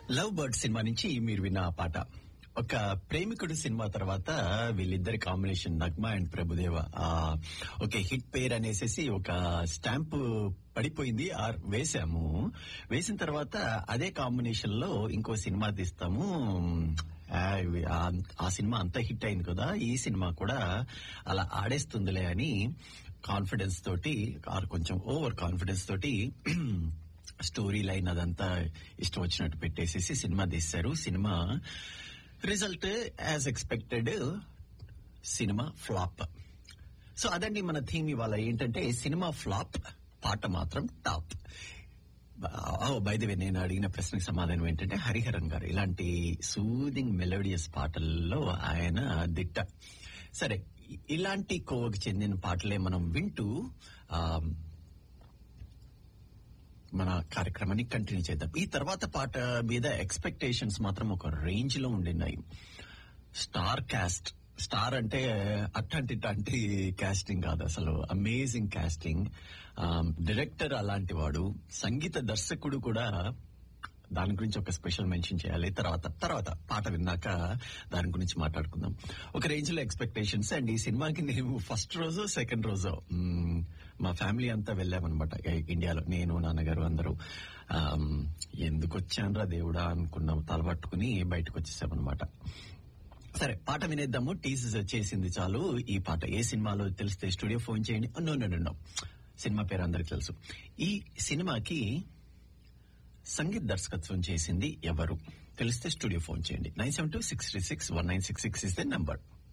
love bird cinema నుంచి మీరు విన్న ఆ పాట ఒక ప్రేమికుడు సినిమా తర్వాత వీళ్ళిద్దరి కాంబినేషన్ నగ్మా అండ్ ప్రభుదేవ ఆ, ఓకే హిట్ పేర్ అనేసి ఒక స్టాంప్ పడిపోయింది ఆర్ వేసాము వేసిన తర్వాత అదే కాంబినేషన్ లో ఇంకో సినిమా తీస్తాము ఆ, ఇవి- ఆ- ఆ సినిమా అంత హిట్ అయింది కదా ఈ సినిమా కూడా అలా ఆడేస్తుందిలే అని కాన్ఫిడెన్స్ తోటి ఆర్ కొంచెం ఓవర్ కాన్ఫిడెన్స్ తోటి స్టోరీ లైన్ అదంతా ఇష్టం వచ్చినట్టు పెట్టేసేసి సినిమా తీశారు సినిమా రిజల్ట్ యాజ్ ఎక్స్పెక్టెడ్ సినిమా ఫ్లాప్ సో అదండి మన థీమ్ ఇవాళ ఏంటంటే సినిమా ఫ్లాప్ పాట మాత్రం టాప్ బై ది వే నేను అడిగిన ప్రశ్నకు సమాధానం ఏంటంటే హరిహరన్ గారు ఇలాంటి సూదింగ్ మెలోడియస్ పాటల్లో ఆయన దిట్ట సరే ఇ- ఇలాంటి కోవకు చెందిన పాటలే మనం వింటూ ఆ, మన కార్యక్రమాన్ని కంటిన్యూ చేద్దాం ఈ తర్వాత పాట మీద ఎక్స్పెక్టేషన్స్ మాత్రం ఒక రేంజ్ లో ఉండినాయి స్టార్ కాస్ట్ స్టార్ అంటే అట్టంటి టంటి కాస్టింగ్ కాదు అసలు అమేజింగ్ కాస్టింగ్ డైరెక్టర్ అలాంటి వాడు సంగీత దర్శకుడు కూడా దాని గురించి ఒక స్పెషల్ మెన్షన్ చేయాలి తర్వాత తర్వాత పాట విన్నాక దాని గురించి మాట్లాడుకుందాం ఒక రేంజ్ లో ఎక్స్పెక్టేషన్స్ అండ్ ఈ సినిమాకి నేను ఫస్ట్ రోజు సెకండ్ రోజు మ్మ్, మా ఫ్యామిలీ అంతా వెళ్ళామన్నమాట ఇ- ఇండియాలో నేను నాన్నగారు అందరూ ఆమ్, ఎందుకు వచ్చానరా దేవుడా అనుకున్నాం తలపట్టుకుని బయటకు వచ్చేసామన్నమాట సరే పాట వినేద్దాము టీజర్ చేసింది చాలు ఈ పాట ఏ సినిమాలో తెలిస్తే స్టూడియో ఫోన్ చేయండి నో నో నో సినిమా పేరు అందరికి తెలుసు ఈ సినిమాకి సంగీత్ దర్శకత్వం చేసింది ఎవరు తెలిస్తే స్టూడియో ఫోన్ చేయండి nine seven two six three six one nine six six is the number